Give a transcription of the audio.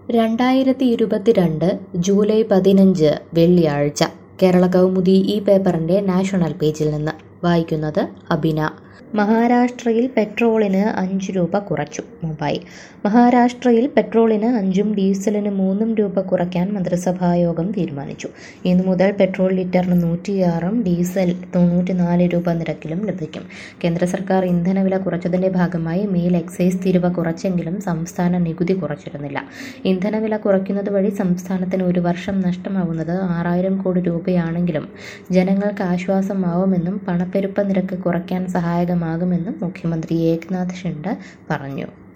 രണ്ടായിരത്തി ഇരുപത്തിരണ്ട് ജൂലൈ പതിനഞ്ച് വെള്ളിയാഴ്ച കേരള കൗമുദി ഈ പേപ്പറിന്റെ നാഷണൽ പേജിൽ നിന്ന് വായിക്കുന്നത് അബിന മഹാരാഷ്ട്രയിൽ പെട്രോളിന് അഞ്ച് രൂപ കുറച്ചു മുംബൈ മഹാരാഷ്ട്രയിൽ പെട്രോളിന് അഞ്ചും ഡീസലിന് മൂന്നും രൂപ കുറയ്ക്കാൻ മന്ത്രിസഭായോഗം തീരുമാനിച്ചു ഇന്നു മുതൽ പെട്രോൾ ലിറ്ററിന് നൂറ്റിയാറും ഡീസൽ തൊണ്ണൂറ്റിനാല് രൂപ നിരക്കിലും ലഭിക്കും കേന്ദ്ര സർക്കാർ ഇന്ധനവില കുറച്ചതിന്റെ ഭാഗമായി മെയിൽ എക്സൈസ് തീരുവ കുറച്ചെങ്കിലും സംസ്ഥാന നികുതി കുറച്ചിരുന്നില്ല ഇന്ധനവില കുറയ്ക്കുന്നത് വഴി സംസ്ഥാനത്തിന് ഒരു വർഷം നഷ്ടമാവുന്നത് ആറായിരം കോടി രൂപയാണെങ്കിലും ജനങ്ങൾക്ക് ആശ്വാസമാവുമെന്നും പണപ്പെരുപ്പ നിരക്ക് കുറയ്ക്കാൻ സഹായകമാകുമെന്നും മുഖ്യമന്ത്രി ഏക്നാഥ് ഷിൻഡെ പറഞ്ഞു